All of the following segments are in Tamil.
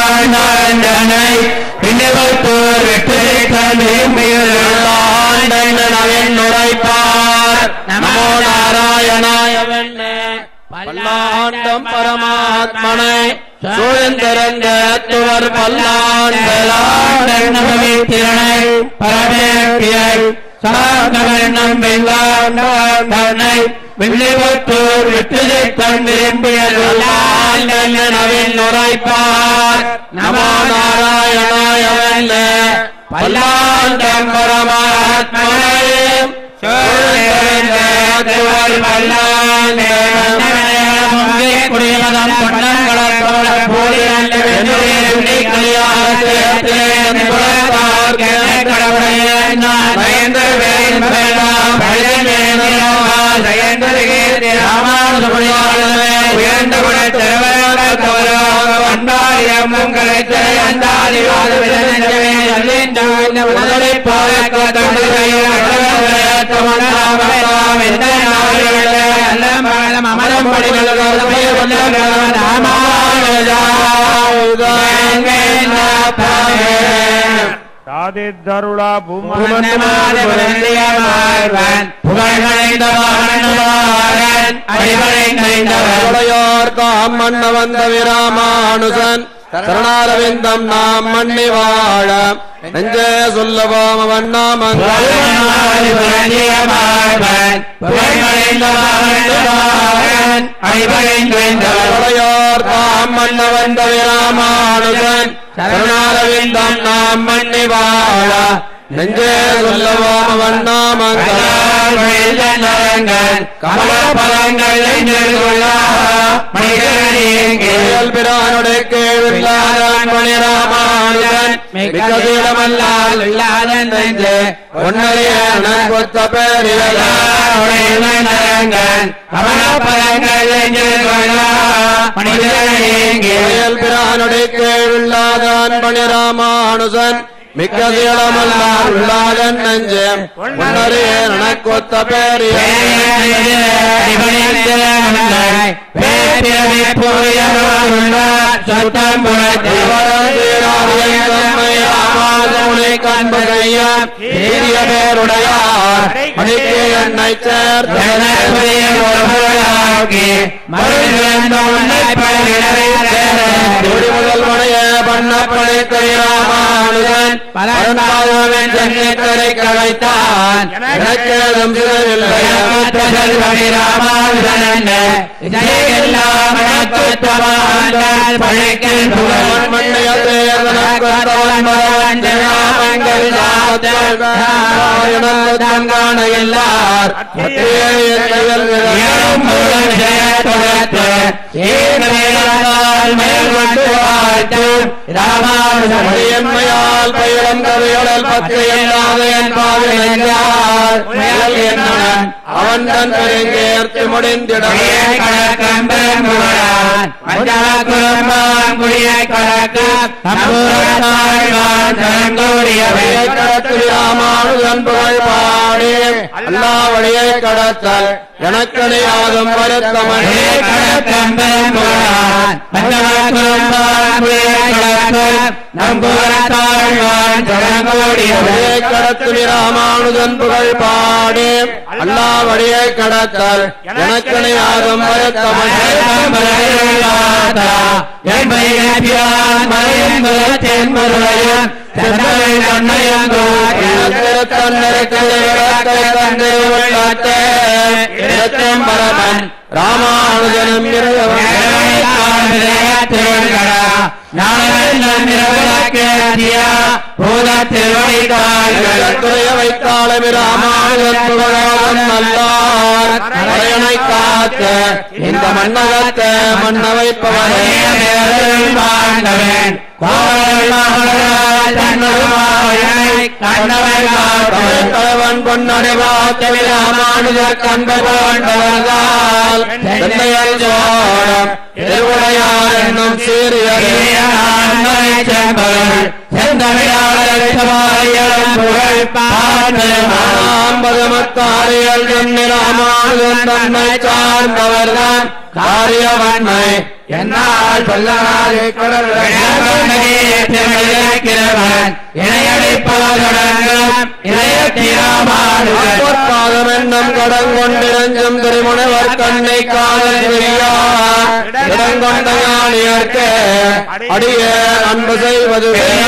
வெள்ளாண்டனை பின்னவத்தோர் வெற்றி நவன் உரைப்பார் நமோ நாராயணாய பல்லாண்டம் பரமாத்மனை சூழ்ந்திருந்த துவர் பல்லாண்டை திறனை பரமேற்றியை சாந்தவண்ணம் வெள்ளாண்டனை வெள்ளிவத்தூர் வெற்றிதை தந்திரும்பியவின் உரைப்பார் நமோ நாராயணாய பல்லாண்டம் பரமாத்மனை சூழ்ந்திருந்த துவர் பல்லாண்டை குடியமதம் பொன்னங்களோட போலி அமரம் சாதித்தருளா புகழ்களைந்தவன் மன்ன வந்த விராமானுசன் சரணாரவிந்தம் நாம் மண்ணி வாழ நெஞ்சே சொல்லவோம வண்ணாமன் தாம் மன்ன வந்த விராமானுசன் சரணாரவிந்தம் நாம் மண்ணி வாழ நெஞ்சே சொல்லவோம வண்ணாமங்கள் கமலபலங்கள் பிரானுடைய கேள்வில்லாதான் மணிராமானுஜன் மிக்கதீரமல்லால் இல்லாதன் நெஞ்சே ஒன்னறிய கொத்த பேரியல் பிரானுடைய கேள்வில்லாதான் மணிராமானுஜன் மிக்கதீரமல்லால் இல்லாதன் நெஞ்சே ஒன்னறிய கொத்த பேருடையார் மணிக்கு என்னை சேர்த்து முதல் மனைய பண்ணப்படை கைராமானுதன் பரந்தாதவன் சென்னை கழைத்தான் எனக்கேதும் சிறவில்லை எல்லார் ராமாயன்மையால் பயிரம் கதையுடல் பத்து இல்லாத என் பாவியார் அவன் தன் பெருங்கேர்த்து முடிந்திடவே ராமானுதன் புகழ் பாடி அல்லா வழியை கடத்தல் எனக்கணியாதும் வருத்தமனே கடத்து ராமானுதன் புகழ் பாடி அல்லா வழியை கடத்தல் எனக்கணியாதும் வருத்தமனே பரமன் ராமானுஜனம் வைத்தாளமி ராமானுஜன் புகழாதன் நல்லார் அரையனை காத்த இந்த மன்னகத்த மன்ன வைப்பவனே கணவன் பொன்னடைவாத்தவி ராமானுஜர் கண்பர் கொண்டவர்கள் சென்னையல் சோழம் திருவுடையார் என்னும் சீரியல் பதமத்தாரியல் ராமானுஜன் தன்னை சார்ந்தவர்தான் காரியவன்மை என்னால் சொல்லலாதே இணையத்திரவன் இணையடிப்பதொடங்கும் இணையத்திராமானுடன் பொற்பாதம் என்னும் கடன் கொண்டிரஞ்சும் திருமுனைவர் கண்ணை காதல் செய்யார் இடங்கொண்ட ஞானியர்க்கு அடிய அன்பு செய்வது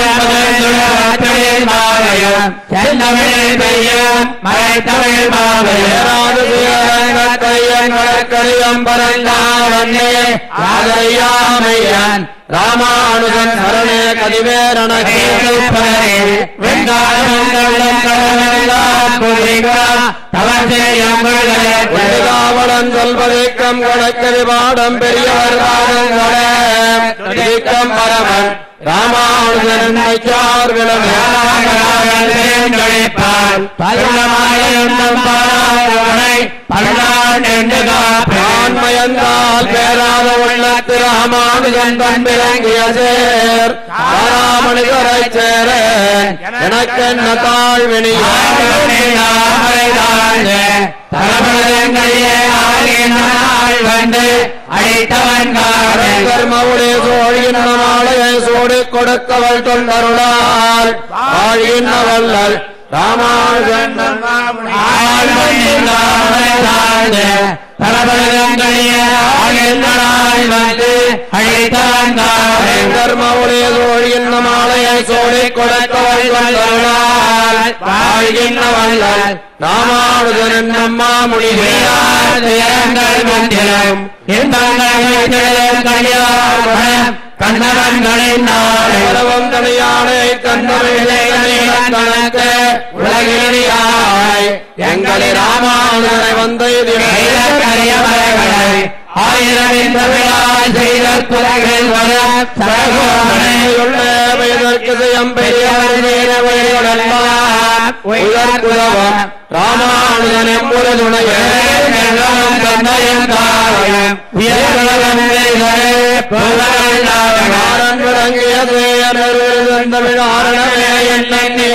ஏறாது சீரங்கத்தையன் வழக்கரியம் பரந்தாவண்ணே ராதையாமையன் ராமானுஜன் சரணே கதிவேரணகே வெள்ளிகாவலன் சொல்வதேக்கம் கணக்கது பாடம் பெரியவர் பாதங்களே திக்கம் பரமன் ராமானுஜன் மைச்சார் ஆண்மையந்தால் பேராத உள்ளத்து ராமானுஜன் தம்பிறங்கிய சேர் ராமணிகரை சேர எனக்கென்ன தாழ்வினியா வந்து அழைத்தவன் காவல் கர்மவுடைய சோழியின் மாலையை சூடி கொடுக்கவள் தொண்டருளால் ஆழியின் வல்லல் ராமானுஜன் கர்மவுடைய சோழியின் மாலையை சூடி கொடுக்கவள் தொண்டருளால் ஆழியின் வல்லல் ராமானுஜன் நம்மா முடிகிறார் கண்ணவன்களின் நாளை உலகம் தனியானை கண்ணவில்லை கணக்கு உலகிலாய் எங்களை ராமானுஜனை வந்த கரியவர்களை ஆயிரம் செய்த துறைகள் வர சரகோமனை இதற்கு செய்யம் பெரியவர் உயர்குலவம் ராமானுஜன் எம்புற துணையே நாரன் விளங்கிய தமிழாரணமே என்னை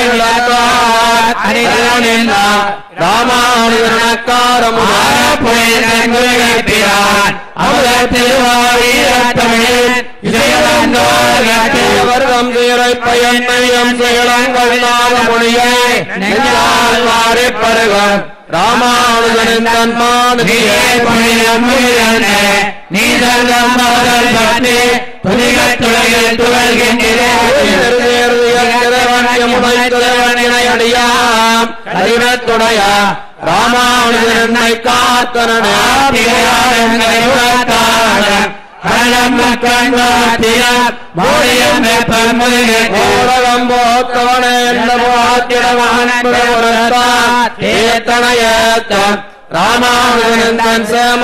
ராமானுஜன் சீரை பயன்மையம் செயலங்கள் நாதமொழியை நெஞ்சால் மாறி பருகம் ராமானுஜனின் தன்மானுதியே அடியாம் ராமானுஜனை காத்தனே ஓடகம் போத்தவனே என்ற போத்திடமானத்தனையத்தம் ராமானுஜன் தன் சேம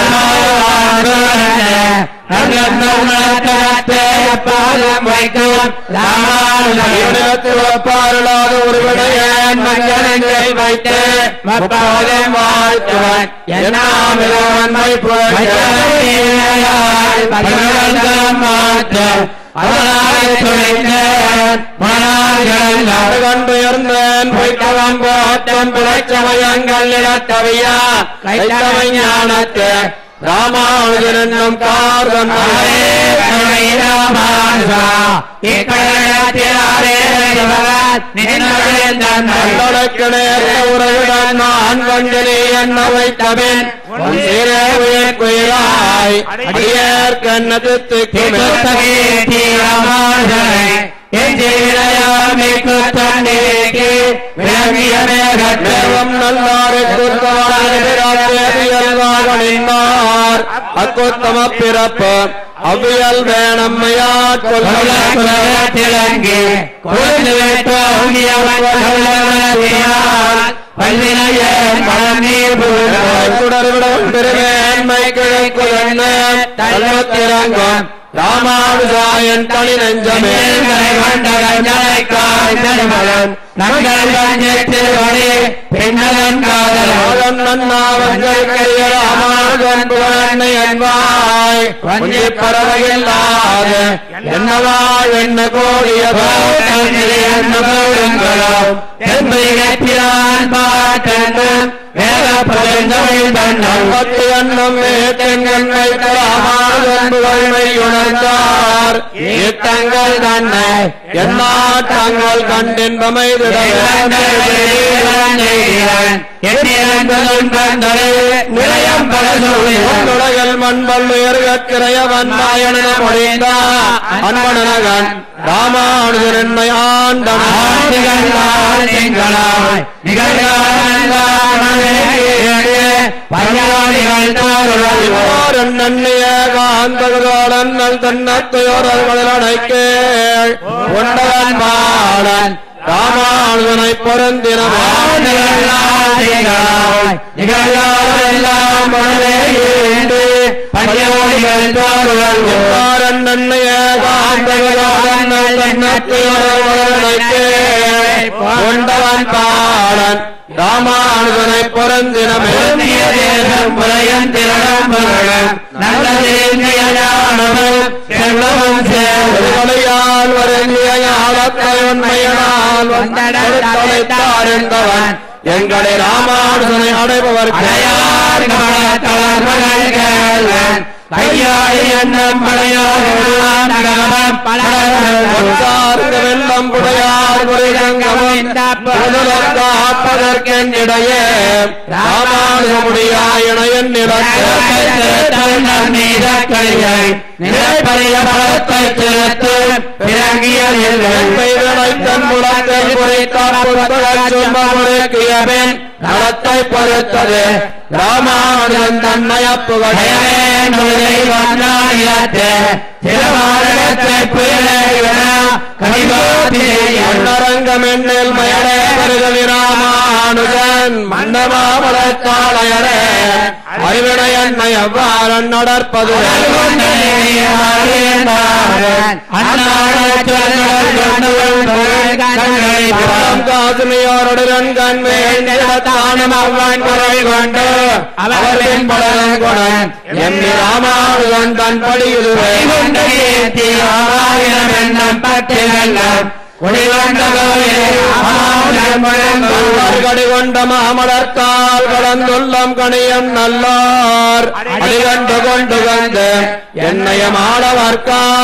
வைப்பாருளாத ஒரு விடையன் மஞ்சளை வைத்து மப்பாதம் வாழ்த்துவன் என்னாமிலவன் கண்டுயர்ந்தேன் பொய்த்தவன் போத்தம் பிழைச்சமயங்கள் நிலத்தவையா கைத்தவை ஞானத்து ராமானுஜன் என்னும் கார்தன் நல்லடக்கு நேர்ந்த உறவுடன் நான் வண்டிலே என்ன வைத்தவன் உயிராய் அடியேற்கண்ணது தேவம் நல்லாருக்கு நின்றார் அக்குத்தம பிறப்பு அவ்வியல் வேணம்மையாட் தொடர்விடம் திருவேன்மை கிழக்கு தள்ளத்திறங்கும் ராமானுஜாயன் தனி நெஞ்சமே ராஜன் நன்னாவங்கள் கைய ராமானுஜன் புகழன்னை என்பாய் கொஞ்சி பறவையில்லாத என்னவாய் என்ன கோடிய என்ன கோடுங்களும் பத்து எண்ணம் ஏற்றெங்கன் வைத்த ராமானுஜன் புகழ்மை உணர்ந்தார் திட்டங்கள் தன்னை எந்நாட்டங்கள் கண்டின்பமை நிலையம் உலகில் மண்பல்லுயர்கிறையவன் நாயன முடிந்த அன்பனகன் ராமானுஜன் என்னை ஆண்டன் நன்னிய காந்தகோலன் தன்னத்தையோரர்களில் அடைக்கேள் கொண்டவன் பாலன் ராமானுஜனை பொருந்தினவான் நன்னிய காந்தகோலன் தன்னத்தையோரர்களில் அடைக்கேள் கொண்டவன் பாலன் ராமானுஜனை பொருந்தினமே திருவளையால் வருந்திய ஞானத்தை உண்மையினால் வந்தடைத்தார் என்பவன் எங்களை ராமானுஜனை அடைபவர் வெள்ளம் புடையார் காப்பதற்கென்னிடையே ராமானுஜ முடியாயினையன் நடத்தை பொறுத்தது ராமானுஜன் தன்னை மன்னரங்கம் எண்ணில் மயனே வருகவி ராமானுஜன் மன்னமாமலக்காளையரே அறிவினை என்னை எவ்வாறு நடற்பது காசுமையோருடன் கண்மேன் அவன் குறை கொண்டு அவர் பின்படன் குணன் எம்மி ராமானுஜன் தன் படியுதுவே கடிகொண்ட மாமலர்கால் கடந்துள்ளம் கணியம் நல்லார் அடிகண்டு கொண்டு வந்து என்னைய மாணவர்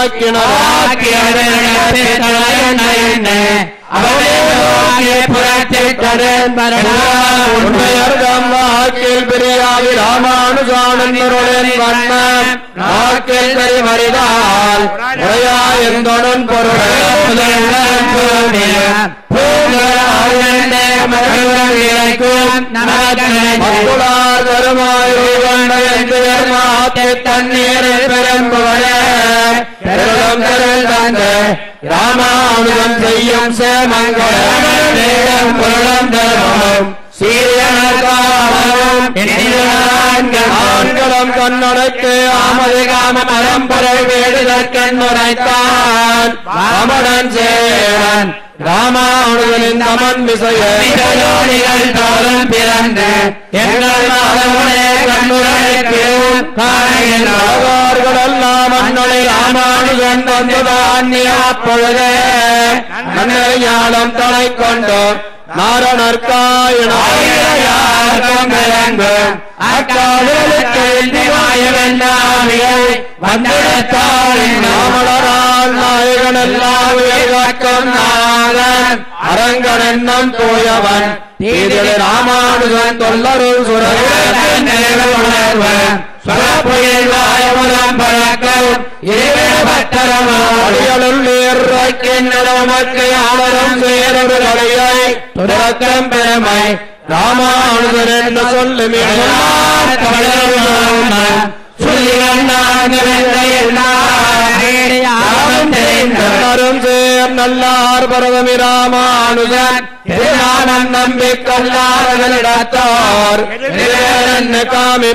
உண்மையர்தம் வாக்கில் பிரியாவி ராமானுஜானந்தருடன் வண்ணம் வாக்கில் தெரிவறிதால் உரையா எந்தொடன் பொருளார் தருமாய் தண்ணீரில் பெரும்புவனே பெருளம் பெருள் தந்து ராமானுஜம் செய்யும் சேமங்களும் பொருளம் தரும் ஆண்களும் கண்ணொடைக்கு ஆமது காம மரம்பரை வேடுதற்கென்னுரைத்தான் ராமணன் சேவன் ராமானுஜனின் நமன் விசையோடிகள் தோறும் பிறந்து எங்கள் மாதவனே கண்ணுரைக்கு காணுகிறார்களெல்லாம் அண்ணனை ராமானுஜன் வந்துதான் அப்பொழுதே நன்னை ஞானம் தலை கொண்டு நாரணர்காயினார்க்கும் அக்காலத்தை நாமலரால் நாயகன் எல்லாம் உயர்காக்கும் நாதன் அரங்கன் என்னும் தூயவன் தீதில் ராமானுஜன் தொல்லருள் சுரவன் அடிகளுள் நேர்மைக்கு ஆளரும் சேரவர்களை துறக்கம் பெருமை ராமானுஜன் என்று சொல்லுமே எல்லாரும் சேர் நல்லார் பரதமி ராமானுஜன் திருநாமம் நம்பி கல்லாரகளிடத்தார் காமி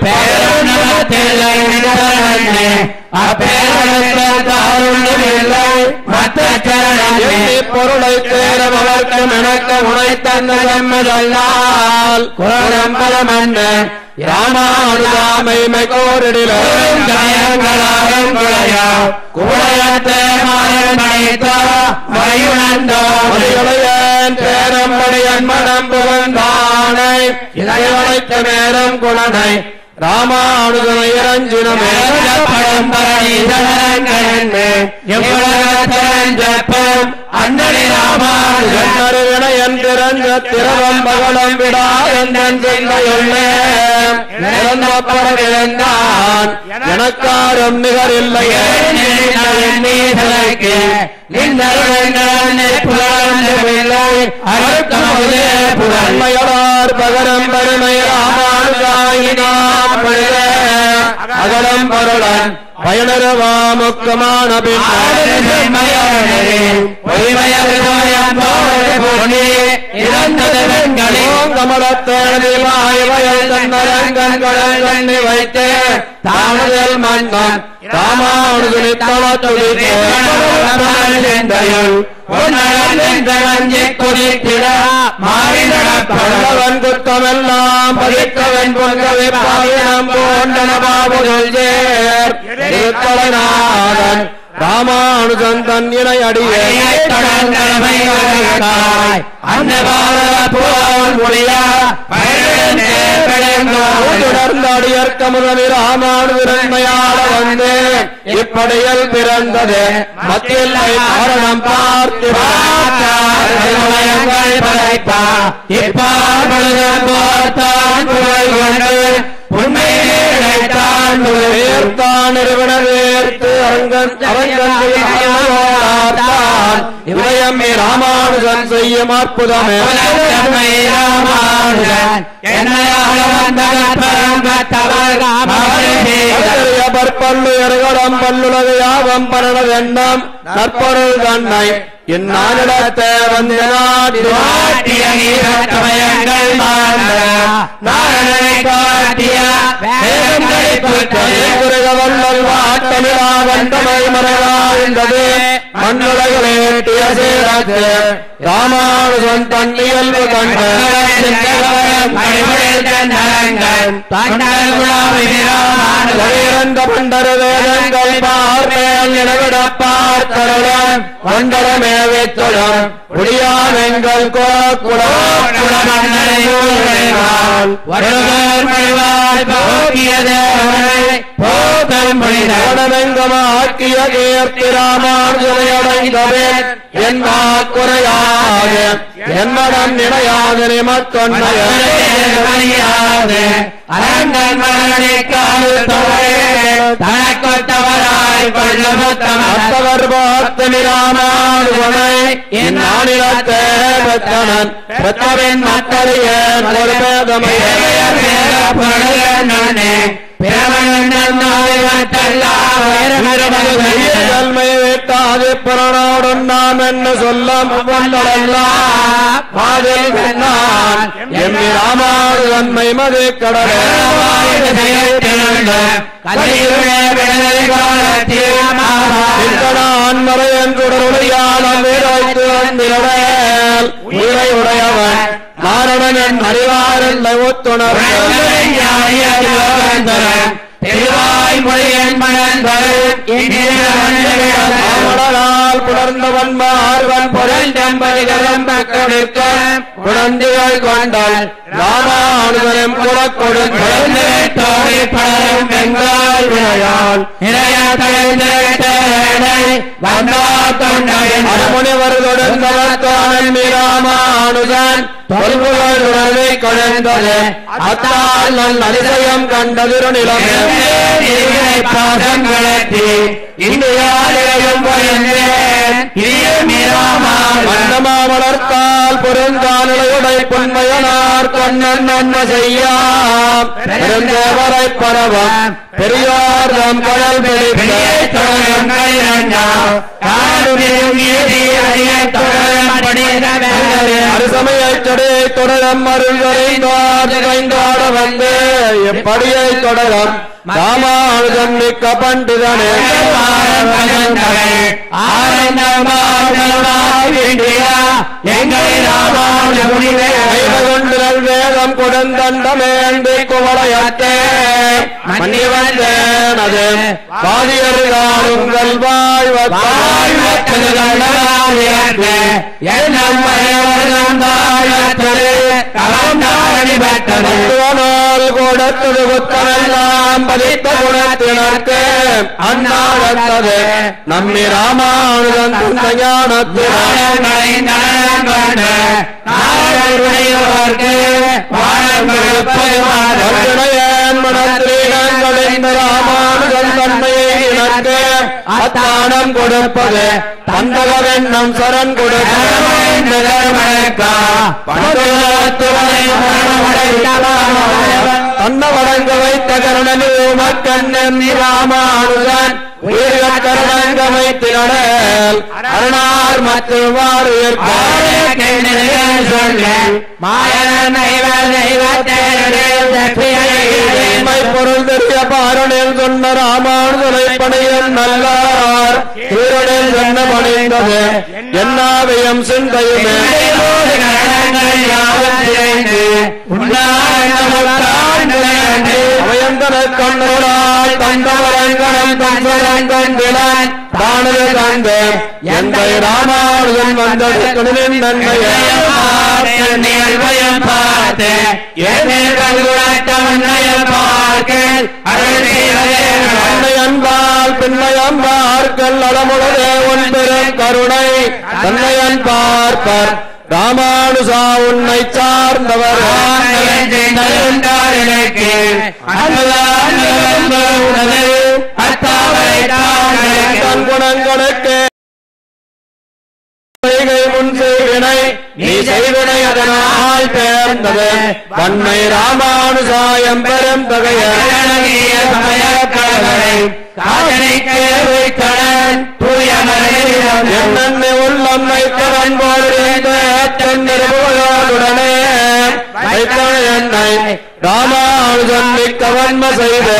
பொருளை தேரவர்க்கும் எனக்கு உனை தன்னதல்லால் குரம்பலம் என்ன ராமானுஜாமை கோரிடிலும் கயங்களாரும் குழையா குழையத்தே மாறன் படைத்தா வரையுணர்ந்தோ வரையுடையன் பேரம்படியன் மனம் புகழ்ந்தானை இதை அழைத்த மேலும் குணனை ராமானுஜனயரஞ்சினமே படம் பரணி எவ்வளவு அண்ணனே ராமானுஜன் என்னருவின என் திறந்த திரவம் பகலம் விடா எந்தன் சிந்தையுள்ளே நிறந்தப்பட விழுந்தான் எனக்காரும் நிகரில்லையே அருமையலார் பகரம் பெருமை ராமானுஜாயினாம் அகலம் பருளன் பயனரவாமுக்கமான கமலத்தேடிவாயவயல் தன்னரங்கண்கள் கண்ணி வைத்து தாமதல் மன்னன் ராமானுஜனி தளத்துடி பல்லவன் குத்தமெல்லாம் பதிக்கவன் பொங்கவை பாவினம் போண்டன பாபுகள் சேர் திருத்தலநாதன் ராமானுஜன் தன் இணை அடியே தொடர்ந்த அடியற்க முதலி ராமானுஜன்மையாள வந்து இப்படையில் பிறந்தது மத்தியில் காரணம் பார்த்து வேர்த்தான் நிறுவனர் வேர்த்து அரங்கன் அரங்கன் இவயமே ராமானுஜன் செய்யும் அற்புதமே அகரிய பற்பல்லு எருகடம் பல்லுலக யாவம் பரணதெண்ணம் நற்பொருள் தன்னை இந்நானிடத்தே வந்து நாட்டு வல்லல் வாட்டமிழா வண்டமை மறைவாழ்ந்தது மண்ணுலகளேட்டிய சேரத்து ராமானுஜன் தன்னியல்பு கண்ட பனிரண்டு பண்டரு வேதங்கள் பார்மேல் நிலவிட பார்த்தருடன் மண்டலமே வைத்துடன் முடியாமெங்கள் கோக்குளமெங்கமாக்கிய கீர்த்தி ராமானுஜனையடைந்தவே என் குறையாக என்னடம் நினையாது நிமக்கொண்டைய அத்தவர் பார்த்தமி ராமானுஜனை இந்நாளிலத்தே பெற்றனன் பெற்றவன் மக்களையே ஒரு பேதமையே தன்மை விட்டாது பிறனோடும் நாம் என்ன சொல்ல வல்லடல்லாம் மாதில் நான் எம்மி ராமானுஜன்மை மது கடலே சித்தனான் மறையன்றுடருடையாளம் வீராய்த்து வந்திரடேல் உயிரையுடையவன் நாரணன் என் அறிவாரல்ல ஒத்துணர் மாமலரால் புணர்ந்தவன் மார்வன் பொருள் நம்பதிகரம்பக்கொடுக்க குழந்தைகள் கொண்டால் ராமானுஜனம் குலக்கொடு வெங்கால் வினையால் அரமுனிவர் தொடர்ந்தவர்கான ராமானுஜன் தொல்புகள் உணர்வை கொழுந்தது அத்தால் நல் அதிசயம் கண்டதிரு நிலமே வண்ணமாமலர்த்தால் பொருந்தானிலையுடை பொன்மையனார் கண்ணன் நன்ம செய்யாம் பெருந்தேவரை பரவம் பெரியார் தம் கடல் பிடித்த அருசமய தொடை தொடரம் அருள்வரைந்தாட வந்து எப்படியை தொடரம் ராமானுஜன் மிக்க பண்டிதனே கொண்டுதல் வேதம் கொடுந்தண்டமேந்தி குவளையத்தே மன்னி வந்தேனது பாதியருகால் உங்கள் வாழ்வ எண்ணம் மறைவந்தாழத்தது கலந்தாழி பெற்றது தத்துவனால் கொடுத்தது குத்தமெல்லாம் பதித்த குணத்தினர்க்கு அந்நாளத்தது நம்மி ராமானுஜன் துந்த ஞானத்தினார் வர்ஜனையன் மனத்திரீனங்களின் ராமானுஜன் தன்மையை இனக்கு அத்தானம் கொடுப்பது தந்தகவென்னம் சரண் தன்ன வழங்க வைத்த கருணனு மக்கண்ணன் ராமானுஜன் உயிர்கள் கருணங்க வைத்தினல் அருணார் மற்றும் வாறு உண்மை பொருள் தெரிய பாரணில் சொன்ன ராமானுஜனை பணியன் நல்லார் சீரனில் சொன்ன பணிந்தது என்னாவியம் சிந்தையுமே அவயந்தன கண்ணோடாய் தந்தவரங்கணம் தந்தரங்கன் விழான் தானது கண்டு எந்த ராமானுஜன் வந்தெடுக்கணும் நன்மையை அன்னை அன்பால் பின்னை அன்பார்கள் அளமுடதே ஒன்பெரும் கருணை தன்னை அன்பார்ப்பர் ராமானுசா உன்னை சார்ந்தவர் தன் குணங்களுக்கு செய்கை முன் செய்வினை நீ செய்வினை அதனால் பேர்ந்தது வன்மை ராமானுசாயம் பெரும் தகைய என்னென்ன உள்ளம் வைத்தவன் போலிருந்த தென்னிருபுகளுடனே வைத்தவன் என்னை ராமானுஜன் மிக்க வன்ம செய்து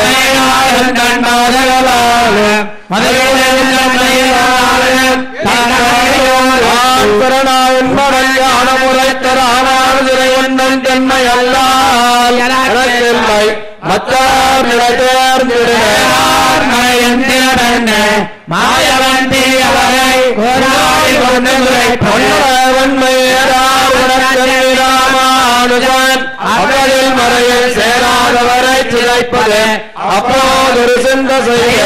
உன்மனஞானமுறைத்த ராமானுஜரை உன்னன் தன்மை அல்லால் எனக்கில்லை மத்தார் நிலை தேர்ந்திடுவேன் மாயவந்தி அவரை கோராய் கொண்டு ராமானுஜன் அவரில் மறையில் சேராதவரை சிதைப்பது அப்போதொரு சிந்த செய்ய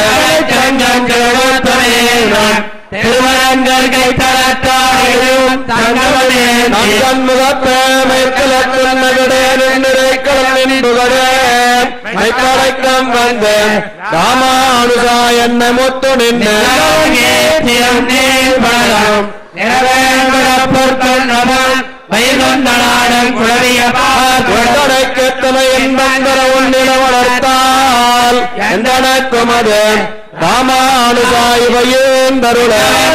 திருமணங்கள் கை தரத்தாயும் தங்கவனே நந்தன் முகத்தே மேற்கிழக்கின் நகடே நின்றிருக்களம் புகழே மைக்கடைக்கம் வந்து ராமானுஜா என்னை முத்து நின்று கொண்டடைக்கெத்தனை என்பந்தர உன்னிட வளர்த்தால் எந்தனக்கும் அது ராமானுஜாய் வையேந்தருள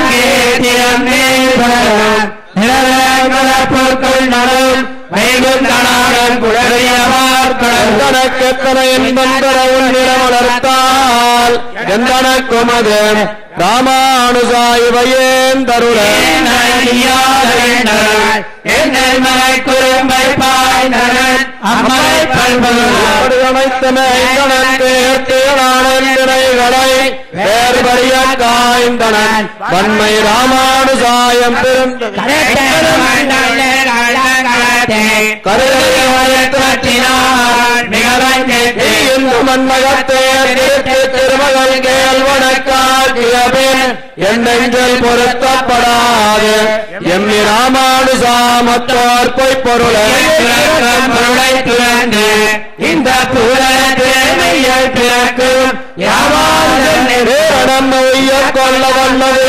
எந்தனக்கெத்தனை என்பந்தர உன்னிட வளர்த்தால் எந்தனக்கும் அது ராமானுஜாய் வையேந்தருள குறும்பை பாய்ந்தனன் அம்மை பண்புகள் திணைகளை வேறுபடிய காய்ந்தனன் வன்மை ராமானுசாயம் மன்மகத்தே திருமகள் கேள்வனக்காட்சியபின் என் நெஞ்சல் பொருத்தப்படாது எம்மி ராமானுசாமத்தோர் பொய் பொருளை இந்த புறமையில் பிறக்கும் யாவாரம் உய்ய கொள்ள வல்லது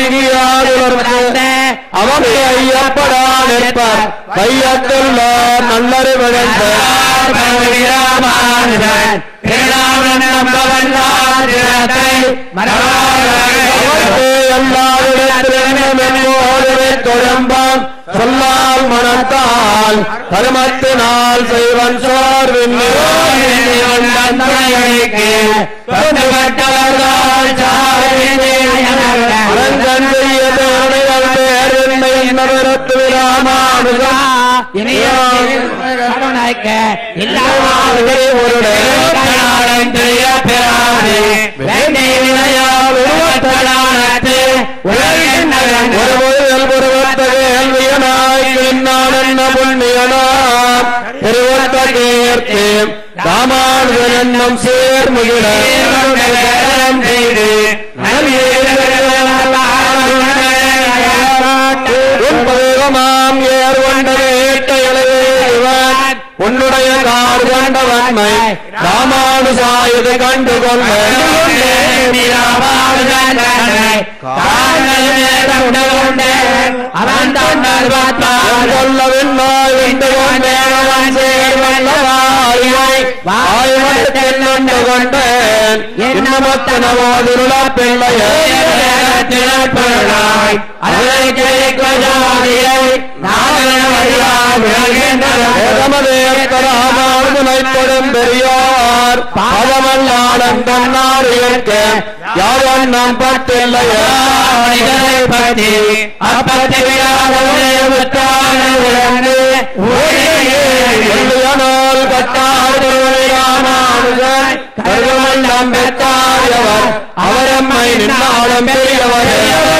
அவனை ஐயப்படா நிற்பர் கையத்துள்ள நல்லறி விழுந்த தொழம்பான் சொல்லால் மனத்தால் கருமத்தினால் செய்வன் சோர்வின் அலங்கந்திய தேவனைகள் பேரின்மை இன்னவரத்து ராமானுஜா ஒரு முதல் ஒருவத்தகையில் என்மை ராமானுசாயுது கண்டு கொள்ள அவன் தொண்டர் பார்த்தான் கொள்ள விண்ணாய் விண்டு கொண்டேன் சேர்வல்லவாய் வாய்மட்டத்தில் நின்று கொண்டேன் இன்னமத்தனவாதிருள பிள்ளையே ராமானுஜனைப்படும் பெரியார் பாதமல்லாடம் தன்னார் இருக்க யாரும் நாம் பட்டில்லையே எல்லையனால் கட்டார் ராமானுஜன் கருமல்லம் பெற்றாயவர் அவரம்மை நின்னாலும் பெரியவர்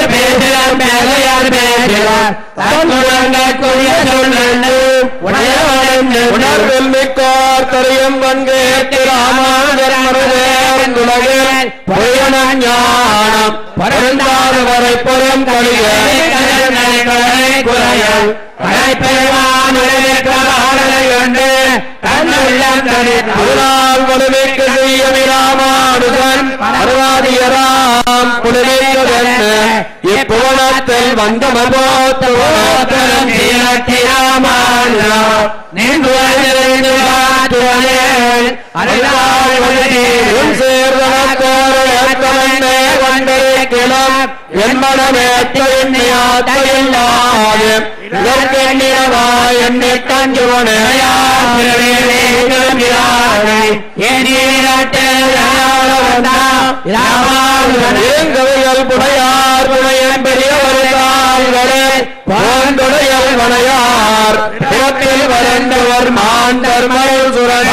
உணர்வில் மிக்கார் தரையும் கண்கேட்டு ராமானுஜர் மருதேவன் உலகில் பொய்யன ஞானம் பரந்தாத வரை பொறம் கழிய அதனால் வலுமைக்கு செய்ய ராமானுஜன் அருவாதியராம் புலமைக்கதென்ன இப்புவனத்தில் வந்தம போத்தவனத்தலம் உன் சேர்தனக்கோரே வண்டிருக்கலாம் என் மனமேற்ற எண்ணியாத்தையில்லாது இதற்கெண்ணியவாய் என்னை தஞ்சுவனையா ஏங்கவைகள் புனையார் புனையன் பெரியவர் தாள்களே பாண்டுடையல் வனையார் பிறப்பில் வளர்ந்தவர் மாண்டர் மயில்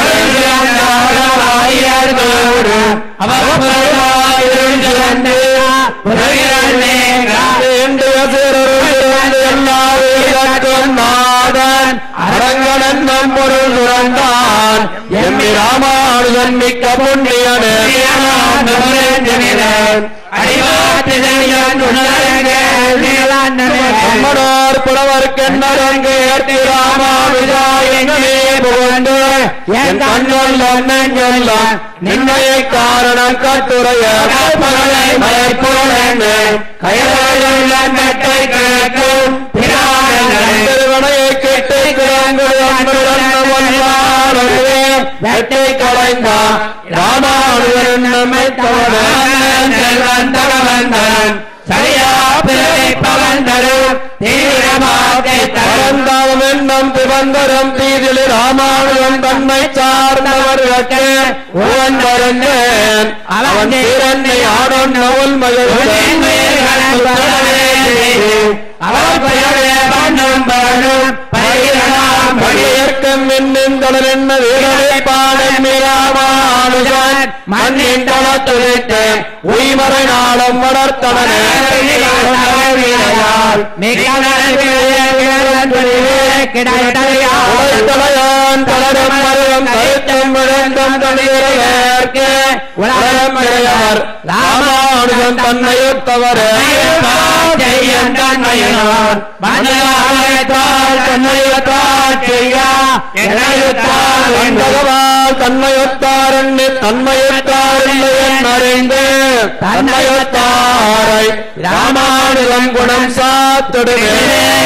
நாதன் அரங்கனன் நம் பொருள் சுரந்தான் எம்மி ராமானுஜன் மிக்க புண்ணியனே நம்மனார் புலவர் கண்ணரங்கு ஏற்றி ராமானுஜா என்னே புகழ்ந்து என் கண்ணொல் அண்ணன் சொல்லம் நின்னையை காரணம் கட்டுரைய மகளை மயப்போனே கையாளுள்ள மெட்டை கேட்கும் திருவனையை கெட்டு கிடங்குடைய வெட்டை கலைந்தா ராமானுஜன் நம்மை தவறன் சரியா பிறரை பவந்தரும் தீவிரமாக பரந்தாவம் என்னும் திவந்தரம் தீதில் ராமானுஜன் தன்னை சார்ந்தவர்களுக்கு உவன் வருந்தேன் அவன் திறனை ஆடும் நவல் அவர் பெயரே பண்ணும் பண்ணும் பயிரலாம் மணியர்க்கம் என்னும் தொடர் என்ன வீரரை பாடம் ராமானுஜன் மண்ணின் தளத்துரைத்து உய்மறை நாளம் வளர்த்தவனே உழைத்தலையான் தளரும் மருவம் கருத்தும் விழுந்தும் தனியர்க்கு உலகம் இறையவர் ராமானுஜன் தன்னையொத்தவரே பகவான் தன்மையொத்தார் எண்ணி தன்மையொத்தார் அறிந்து தன்மையொத்தாரை ராமானுஜன் குணம் சாத்திடுவே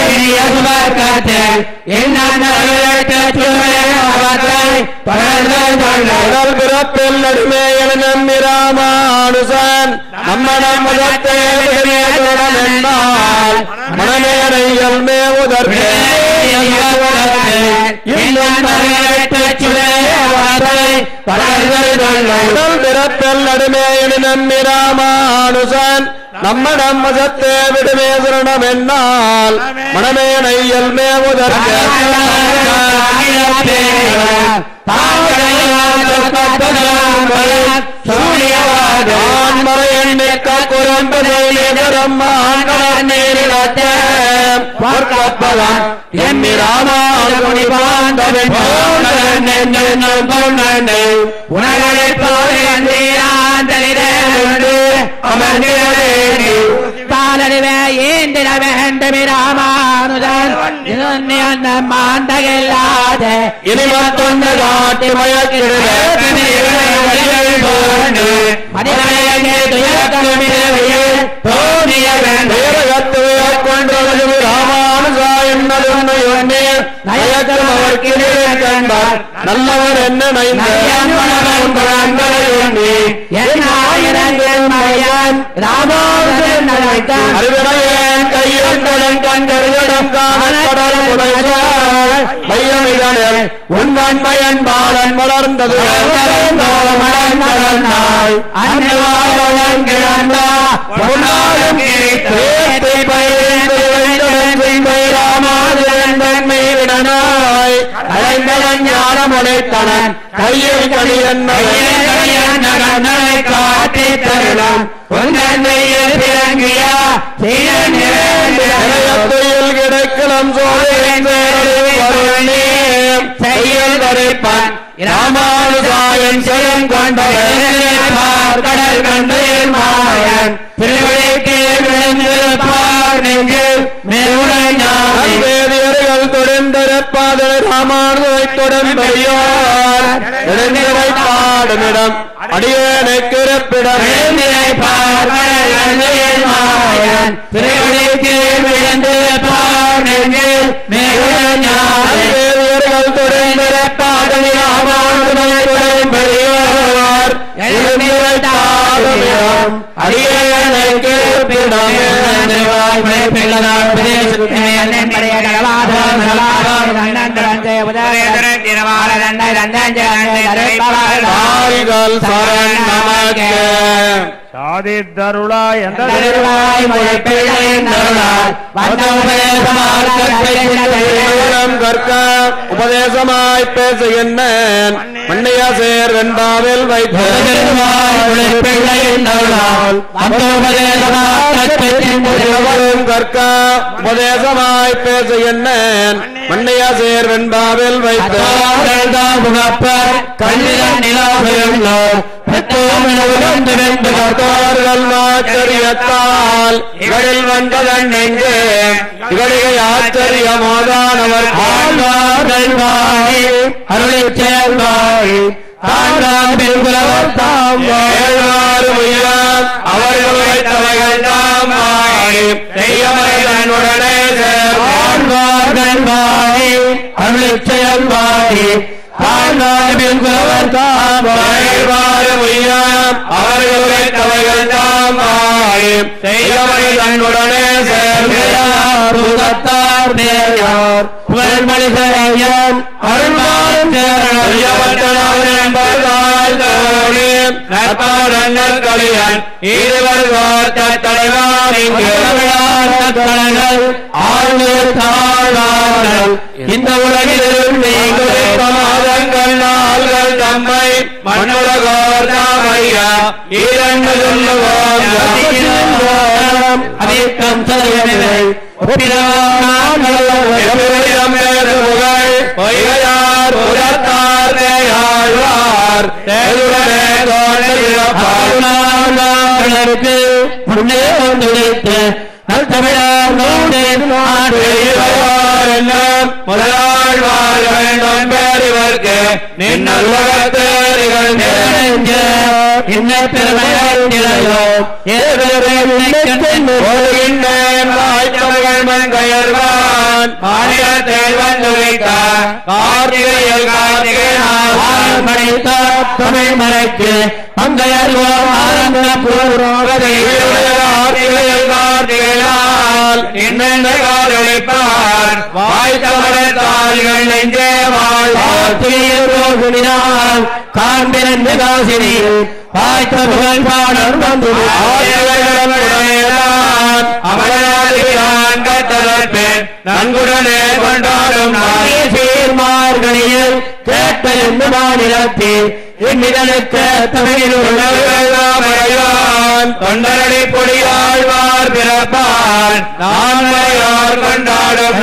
கடல் பிறப்பில் நடுமே என நம்பி ராமானுசன் நம்மனம் முதத்தே என்றால் மனமேனையல் மேவுதற்கு கடல் பிறப்பில் நடுமே என நம்பி ராமானுசன் நம்மடம் மதத்தே விடுமே சுரணம் என்னால் மனமேனையல் மேவுதற்கு ஆண்மறை எண்ணிக்க குரம்பு நேரிடத்தேம் எம்மி ராமானுணி பாந்தவன் உணர்களை போய் அமர்ந்திரே நடுவே ஏந்திட வேண்டும் ராமானுஜன் இது மாண்டகில்லாத இனி மத்தொன்று காட்டி கொண்டது ராமானுஜா என்னதுன்னு எண்ணி நயக்கம் அவர் கண்டார் நல்லவர் என்ன நைந்த அறிவிடையேன் கையில் கடன் கண்டறியிடம் காணக்கடல் புதைசாள் மையமிதனில் உன் நன்மையன் பாலன் வளர்ந்தது மலர்ந்ததனாய் அன்னைவாழன் கிடந்தா பொன்னாலும் கேட்டு பயிர்ந்து ராமானுஜன் தன்மை விடனாய் அடைந்தவன் ஞானம் உடைத்தனன் கையில் கணியன் காட்டி தருணம் உன்னையில் பிறங்கியா நிலையத்தில் கிடைக்கலாம் சோழன் செய்யல் வரைப்பான் ராமானுஜாயன் செயம் கொண்டவர் கடல் கண்டு மாயன் திருவிழைக்கு விழுந்திருப்பார் நெஞ்சில் மேலுடன் வேதியர்கள் தொடர்ந்திருப்பாத ராமானுஜை தொடர்பையோர் இடைநிலை பாடுமிடம் அடியேனை கிருப்பிடம் வேதியர்கள் தொடர்ந்திருப்பாத ராமானுஜை தொடர்பையோர் இடைநிலை பாடுமிடம் அடியேனை கிருப்பிடம் கால்கள் சரண் நமக்கு சாதித்தருளாய் எந்த உபதேசம் கற்க உபதேசமாய் பேசுகின்றேன் மண்ணையா சேர் வெண்பாவில் வைத்து உபதேசம் கற்க உபதேசமாய் பேசுகின்றேன் மண்ணையா சேர் வெண்பாவில் வைத்து கர்த்தார்கள் மாச்சரியத்தால் இகழில் வந்ததன் நெஞ்சு இகழிகை ஆச்சரியமோதானவர் ஆழ்வார்கள் வாய் அருளை சேர்வாய் ஏழ்வாறு உயிராம் அவர்கள் வைத்தவைகள் தாம் வாய் செய்யவை தன்னுடனே சேர்வார்கள் வாய் அருளை செயல்வாய் ஏழ்வாறு உயிராம் அவர்கள் வைத்தவைகள் தாம் வாய் செய்யவை தன்னுடனே சேர்வார் புகழ்மொழிசையன் அருள்மான் கலியன் இருவர் தலைவான் இந்த உலகில் நீங்கள் மாதங்கள் நாள்கள் தம்மை மண்ணுலகோர் தாமையா இரண்டு சொல்லுவோம் அதிகம் சரியவில்லை எவ்விடம் பேரு புகழ் பொய்கையார் புறத்தார் ஆழ்வார் தேருடனே தோன்றி முன்னே வந்துழைத்து தமிழர் முதலாழ்வார் வேண்டும் பேரிவர்க்கு நின்னுலகத்தேரிகள் என்ன பெருமையோ ஓடுகின்றேன் வாய்த்தவர்கள் மங்கையர்வான் மாநிலத்தில் வந்து வைத்த கார்த்திகையில் கார்த்திகை நாள் படைத்த தமிழ் மறைக்கு மங்கையர்வோம் ஆனந்த பூர்வதை கார்த்திகையில் கார்த்திகையால் இன்னெந்த காலொழிப்பார் வாய்த்தவர்கள் நெஞ்சே வாழ்வார் ரோகிணினால் காண்பிரண்டு காசினி வாய்த்த புகழ் பாடல் வந்து அமராதிகான் கத்ததற்பின் நன்குடனே கொண்டாடும் நாளே சீர்மார்கணியில் கேட்ட எந்த மாநிலத்தில் இந்நிலனுக்கு தமிழில் உணவுகளாமறையான் தொண்டரடி பொடியாழ்வார் பிறப்பான் நான்மையார் கொண்டாடும்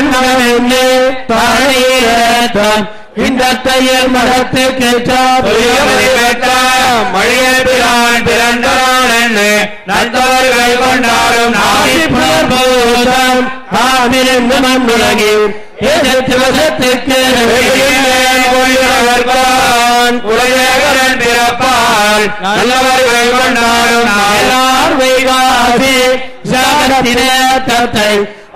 நாள் இந்த தையல் மரத்தை கேட்டார் மழியை பிரான் பிறந்தான் கண்ணு நந்தவர்கள் கொண்டாடும் நாடி புலர்போதம் காமிருந்து மண்ணுலகில் ஏதத்து வசத்துக்கு குலதேவரன் பிறப்பால் நல்லவர்கள் கொண்டாடும் நாளார் வைகாசி சாகத்தின தத்தை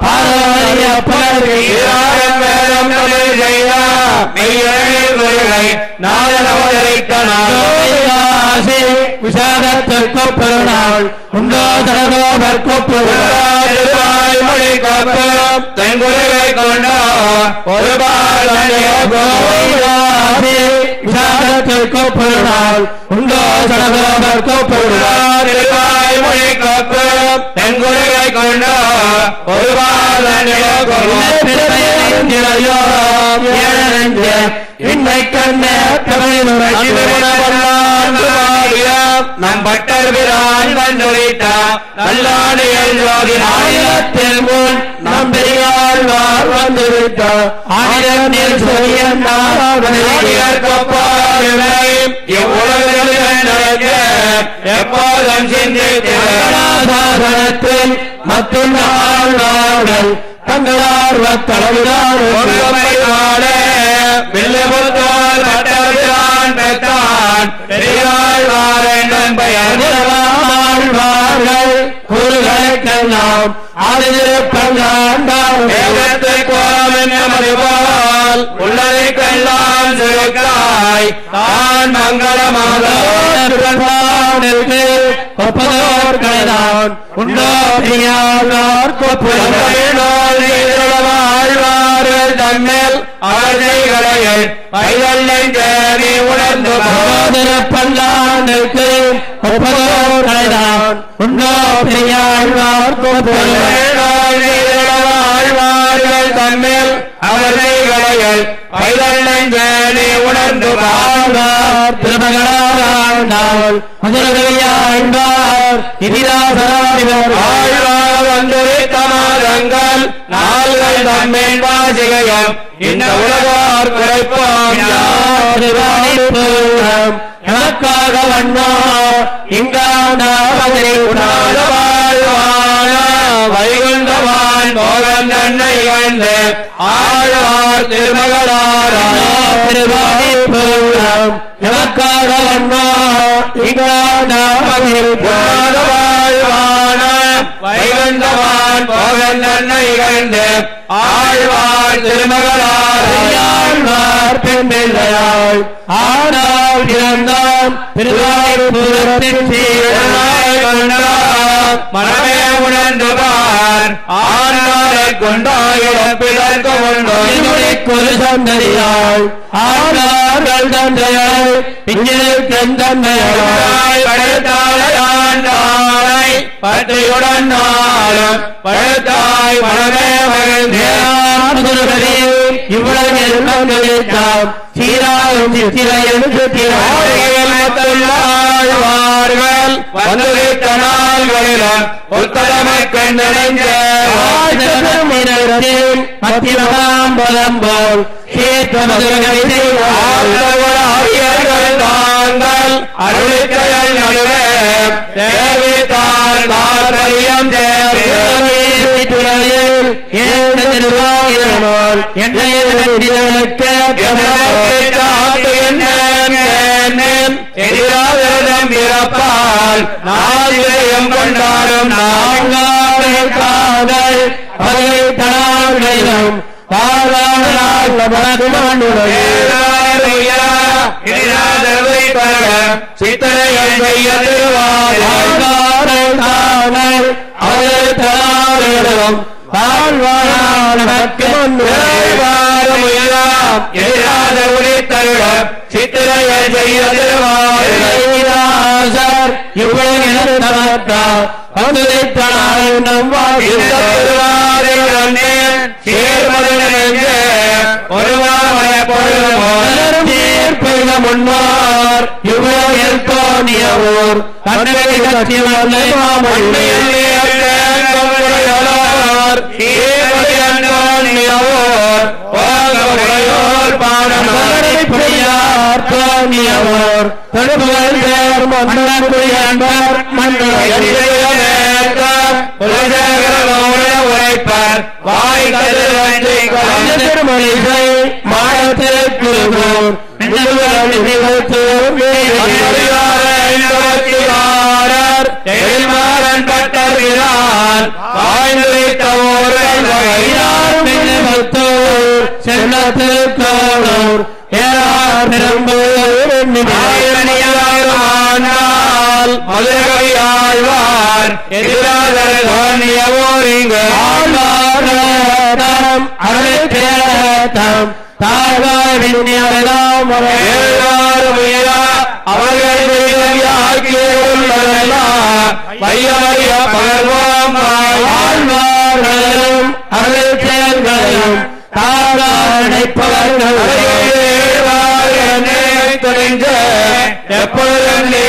விசாரத்திற்கு பெருநாள் உண்டோ தரகோபர்க்கு மொழி காப்போம் தென்குறைவை கொண்டோ ஒரு விசாரத்திற்கு பெருநாள் உண்டோ தரகோபர்க்கு பெருநாள் மொழி காப்போம் தென்குறைவை கொண்டோ ஒரு இன்னை கண்ண நம் பட்டர் பிரான் வந்துரைத்தா நல்லாடையில் ஜோதி ஆயிரத்தில் முன் நம் பெரியாழ்வார் வந்துரைத்தா ஆயிரத்தில் சூரியன் எப்போதும் சிந்தித்தில் மற்றும் ஆழ்வார்கள் தங்களார் வத்தளவிடார் வில்லுபுத்தால் பட்டவிரான் பெற்றான் பெரியாழ்வாரன் பெயர்வாழ்வார்கள் கூறுகளுக்கெல்லாம் ஆதிருப்பங்காண்டாவத்தை கோலமென்னமறிவால் உள்ளதைக்கெல்லாம் சுருக்காய் தான் மங்களமாக ஒப்பதோர் கலைதான் உண்டோ பெரியாழ்வார் வாழ்வார்கள் தன்மேல் அவர்களைகள் பைதல்லை தேவி உணர்ந்து பல்லாண்டுக்கு ஒப்பதோர் கலைதான் உண்டோ பெரியாழ்வார் வாழ்வார்கள் தன்மேல் அவர்களைகள் பைதல்லை தேவி உணர்ந்து வாழ்வார் திருமகளார் மதுரையாழ்வார் இதிராசராடிவர் ஆழ்வார் வந்தொரு தமாதங்கள் நாள்கள் தம்மேன் வாசிகையம் இந்த உலகார் குறைப்போம் எனக்காக வண்ணா இங்கான வாழ்வான வைகுண்டவான் மோகன் தன்னை கண்டு ஆழ்வார் திருமகளார் எனக்காக வண்ணா இங்கான வாழ்வான வைகுண்டவான் மோகன் தன்னை கண்டு ஆழ்வார் திருமகளார் ஆழ்வார் பெண்ணில்லையாள் ஆனால் இறந்தாம் திருவாரூரத்தின் சீரனாய் கொண்டார் மனமே உணர்ந்து பார் ஆனாரை கொண்டாயிடப்பிதற்கு உண்டோ ஒரு சந்ததியாள் ஆனார்கள் தந்தையாய் இங்கிருக்கும் தந்தையாய் படுத்தாளை பற்றியுடன் நாளும் படுத்தாய் மனமே மகிழ்ந்தே இவ்வளவு மகிழ்ச்சாம் சீராகும் சித்திரையில் சுற்றினார்கள் வந்துவிட்ட நாள்களிலும் உத்தரமை கண்டடைந்த மத்தியமாம் பதம்போல் தாங்கள் அருளிக்கைகள் நடுவே தேவித்தால் தாற்பயம் துறையில் ஏழு திருவாயிரமோல் எதிராவிரதம் பிறப்பால் நாளிதயம் கொண்டாடும் நாங்கள் காதல் பகை தனாவிடம் சித்தனைகள் செய்ய திருவாரூர் அவர்கள் எதிராத உரித்தருட சித்திரைகள் செய்ய திருவாரூர் இவ்வளவு முன்னார் இவ்வளவு தோணியவோர் கண்ணகை கட்சி வல்லை மாமல்லையார் பாடம் தோணியவோர் தொழுபுகழ் பேர் மன்னக்குடி அன்பர் உரைப்பர் வாய் திருமொழிசை மாடத்திருக்குருகூர் எழில்மாறன் பட்டர்கிறான் செல்லத்திருக்கோளூர் ஏறார் ஆயிரணியாயிரமானால் மதுரகவி ஆழ்வார் எதிராதர் தோன்றியவோர் இங்கு ஆழ்வாரம் அருளம் தாழ்வாரின் ஏழ்வாரும் உயரா அவர்கள் ஆக்கியுள்ளதெல்லாம் வையமைய பகர்வோம் ஆழ்வார்களும் அருள் செயல்களையும் தாழ்வாடைப்பவர்கள் எப்பொழுதும் நீ